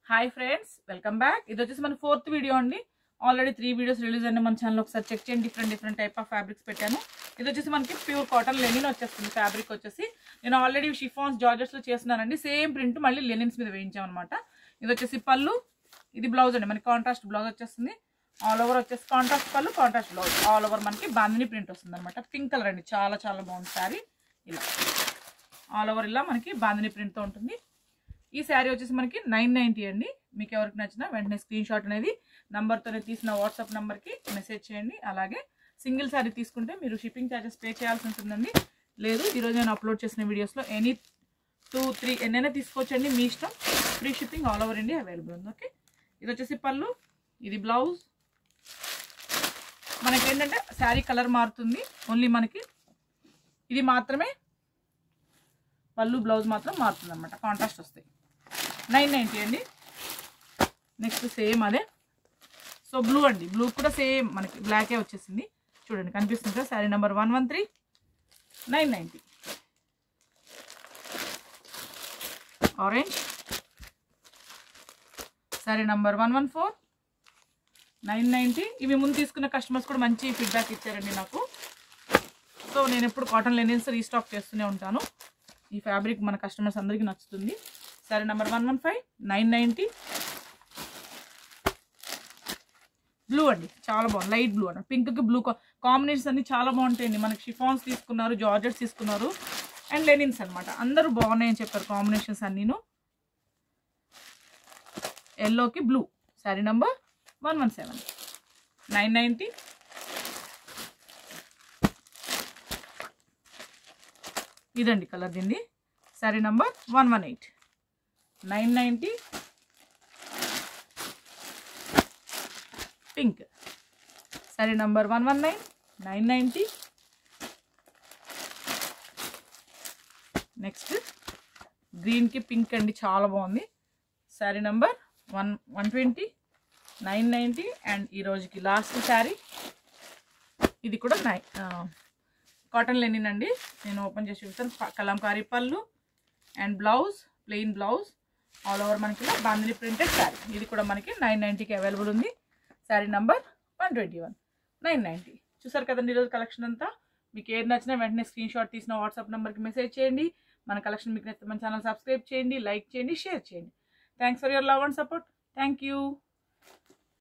hi friends welcome back ఇది వచ్చేసి మన ఫోర్త్ వీడియో అండి ఆల్రెడీ త్రీ వీడియోస్ రిలీజ్ అయిన మన ఛానల్ ఒకసారి చెక్ చేయండి different different type of fabrics పెట్టాను ఇది వచ్చేసి మనకి ప్యూర్ కాటన్ లెనిన్ వచ్చేస్తుంది ఫ్యాబ్రిక్ వచ్చేసి నేను ఆల్రెడీ షిఫాన్స్ జార్జెస్లో చేస్తున్నానండి సేమ్ ప్రింట్ మళ్ళీ లెనిన్స్ మీద వేయించాం అనమాట ఇది వచ్చేసి పళ్ళు ఇది బ్లౌజ్ అండి మనకి కాంట్రాస్ట్ బ్లౌజ్ వచ్చేస్తుంది ఆల్ ఓవర్ వచ్చేసి contrast pallu contrast blouse all over మనకి బాందిని ప్రింట్ వస్తుంది అనమాట పింక్ కలర్ అండి చాలా చాలా బాగుంది శారీ ఇలా ఆల్ ఓవర్ ఇలా మనకి బాందిని ప్రింట్తో ఉంటుంది ఈ శారీ వచ్చేసి మనకి నైన్ నైంటీ అండి మీకు ఎవరికి నచ్చినా వెంటనే స్క్రీన్ షాట్ అనేది నంబర్తోనే తీసిన వాట్సాప్ నెంబర్కి మెసేజ్ చేయండి అలాగే సింగిల్ శారీ తీసుకుంటే మీరు షిప్పింగ్ ఛార్జెస్ పే చేయాల్సి ఉంటుందండి లేదు ఈరోజు నేను అప్లోడ్ చేసిన వీడియోస్లో ఎనీ టూ త్రీ ఎన్నైనా తీసుకోవచ్చండి మీ ఇష్టం free shipping all over India available ఉంది ఓకే ఇది వచ్చేసి పళ్ళు ఇది బ్లౌజ్ మనకి ఏంటంటే శారీ కలర్ మారుతుంది ఓన్లీ మనకి ఇది మాత్రమే పళ్ళు బ్లౌజ్ మాత్రం మారుతుంది అనమాట కాంట్రాస్ట్ వస్తాయి నైన్ నైంటీ అండి నెక్స్ట్ సేమ్ అదే సో బ్లూ అండి బ్లూ కూడా సేమ్ మనకి బ్లాకే వచ్చేసింది చూడండి కనిపిస్తుంది కదా sari number one one three nine ninety orange sari number one one four nine ninety ఇవి ముందు తీసుకున్న కస్టమర్స్ కూడా మంచి ఫీడ్బ్యాక్ ఇచ్చారండి నాకు సో నేను ఎప్పుడు కాటన్ లెనిన్స్ రీస్టాక్ చేస్తూనే ఉంటాను ఈ ఫ్యాబ్రిక్ మన కస్టమర్స్ అందరికీ నచ్చుతుంది సరే number one one five nine ninety blue అండి చాలా బాగుంది లైట్ బ్లూ అండి పింక్కి బ్లూ కాంబినేషన్స్ అన్ని చాలా బాగుంటాయండి మనకి షిఫాన్స్ తీసుకున్నారు జార్జెట్స్ తీసుకున్నారు అండ్ లెనిన్స్ అనమాట అందరూ బాగున్నాయని చెప్పారు కాంబినేషన్స్ అన్నీను ఎల్లోకి blue sari number one one seven nine ninety ఇదండి కలర్ దీన్ని sari number one one eight nine ninety pink sari number one one nine nine ninety next గ్రీన్కి పింక్ అండి చాలా బాగుంది sari number one one twenty nine ninety and ఈ రోజుకి లాస్ట్ శారీ ఇది కూడా నై కాటన్ లెనిన్ అండి నేను ఓపెన్ చేసి చూపిస్తాను ప- Kalamkari pallu and blouse plain blouse all over మనకి ఇలా బాందిని ప్రింటెడ్ శారీ ఇది కూడా మనకి నైన్ నైంటీకి అవైలబుల్ ఉంది sari number one twenty one nine ninety చూసారు కదండి ఈరోజు కలెక్షన్ అంతా మీకు ఏది నచ్చినా వెంటనే స్క్రీన్ షాట్ తీసిన వాట్సాప్ నెంబర్కి మెసేజ్ చేయండి మన కలెక్షన్ మీకు నచ్చితే మన ఛానల్ సబ్స్క్రైబ్ చేయండి లైక్ చేయండి షేర్ చేయండి thanks for your love and support thank you